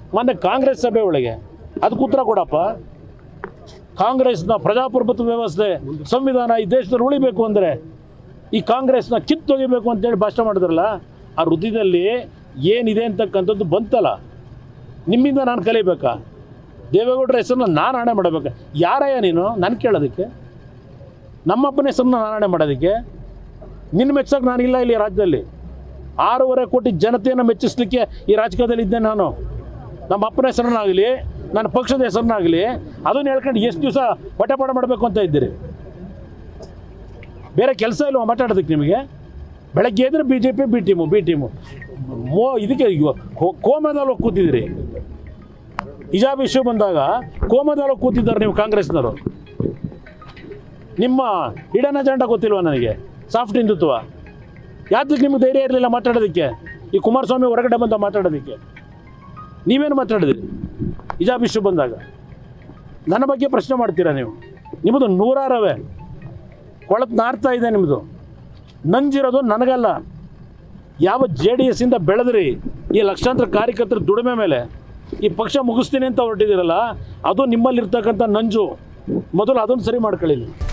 ಮೊನ್ನೆ ಕಾಂಗ್ರೆಸ್ ಸಭೆ ಒಳಗೆ ಅದಕ್ಕೆ ಉತ್ತರ ಕೊಡಪ್ಪ ಕಾಂಗ್ರೆಸ್ನ ಪ್ರಜಾಪ್ರಭುತ್ವ ವ್ಯವಸ್ಥೆ ಸಂವಿಧಾನ ಈ ದೇಶದಲ್ಲಿ ಉಳಿಬೇಕು ಅಂದರೆ ಈ ಕಾಂಗ್ರೆಸ್ನ ಕಿತ್ತೊಗಿಬೇಕು ಅಂತೇಳಿ ಭಾಷಣ ಮಾಡಿದ್ರಲ್ಲ ಆ ವೃದ್ಧಿದಲ್ಲಿ ಏನಿದೆ ಅಂತಕ್ಕಂಥದ್ದು ಬಂತಲ್ಲ ನಿಮ್ಮಿಂದ ನಾನು ಕಲಿಬೇಕಾ ದೇವೇಗೌಡರ ಹೆಸರನ್ನ ನಾನು ಆಣೆ ಮಾಡಬೇಕಾ ಯಾರಯ್ಯ ನೀನು ನಾನು ಕೇಳೋದಕ್ಕೆ ನಮ್ಮಪ್ಪನ ಹೆಸರನ್ನ ನಾನು ಆಣೆ ಮಾಡೋದಕ್ಕೆ ನಿನ್ನ ಮೆಚ್ಚೋಕೆ ನಾನು ಇಲ್ಲ ಇಲ್ಲಿ ರಾಜ್ಯದಲ್ಲಿ ಆರೂವರೆ ಕೋಟಿ ಜನತೆಯನ್ನು ಮೆಚ್ಚಿಸ್ಲಿಕ್ಕೆ ಈ ರಾಜಕೀಯದಲ್ಲಿ ಇದ್ದೆ ನಾನು ನಮ್ಮ ಅಪ್ಪನ ಹೆಸರನ್ನಾಗಲಿ ನನ್ನ ಪಕ್ಷದ ಹೆಸರನ್ನಾಗಲಿ ಅದನ್ನು ಹೇಳ್ಕೊಂಡು ಎಷ್ಟು ದಿವಸ ಹೊಟ್ಟೆಪಾಠ ಮಾಡಬೇಕು ಅಂತ ಇದ್ದೀರಿ ಬೇರೆ ಕೆಲಸ ಇಲ್ವಾ ಮಾತಾಡೋದಕ್ಕೆ ನಿಮಗೆ ಬೆಳಗ್ಗೆ ಎದ್ರೆ B J P B team B team ಮೋ ಇದಕ್ಕೆ ಇವ- ಕೋ- ಕೋಮದಲ್ಲಿ ಹೋಗಿ ಕೂತಿದ್ದೀರಿ ಹಿಜಾಬ್ ಇಶ್ಯೂ ಬಂದಾಗ ಕೋಮದಲ್ಲಿ ಹೋಗಿ ಕೂತಿದ್ದಾರೆ ನೀವು ಕಾಂಗ್ರೆಸ್ನವರು ನಿಮ್ಮ ಹಿಡನ್ ಅಜೆಂಡ ಗೊತ್ತಿಲ್ವಾ ನನಗೆ ಸಾಫ್ಟ್ ಹಿಂದುತ್ವ ಯಾತಕ್ಕೆ ನಿಮ್ಗೆ ಧೈರ್ಯ ಇರಲಿಲ್ಲ ಮಾತಾಡೋದಕ್ಕೆ ಈ ಕುಮಾರಸ್ವಾಮಿ ಹೊರಗಡೆ ಬಂದ ಮಾತಾಡೋದಕ್ಕೆ ನೀವೇನು ಮಾತಾಡಿದ್ರಿ ಹಿಜಾಬ್ ಇಶ್ಯೂ ಬಂದಾಗ ನನ್ನ ಬಗ್ಗೆ ಪ್ರಶ್ನೆ ಮಾಡ್ತೀರಾ ನೀವು ನಿಮ್ಮದು ನೂರಾರವೇ ಕೊಳತು ನಾರ್ತಾ ಇದೆ ನಿಮ್ಮದು ನಂಜಿರೋದು ನನಗಲ್ಲ ಯಾವ ಜೆ ಡಿ ಎಸ್ಸಿಂದ ಬೆಳೆದ್ರಿ ಈ ಲಕ್ಷಾಂತರ ಕಾರ್ಯಕರ್ತರ ದುಡಿಮೆ ಮೇಲೆ ಈ ಪಕ್ಷ ಮುಗಿಸ್ತೀನಿ ಅಂತ ಹೊರಟಿದ್ದೀರಲ್ಲ ಅದು ನಿಮ್ಮಲ್ಲಿರ್ತಕ್ಕಂಥ ನಂಜು ಮೊದಲು ಅದನ್ನು ಸರಿ ಮಾಡ್ಕೊಳ್ಳಿ ನೀವು.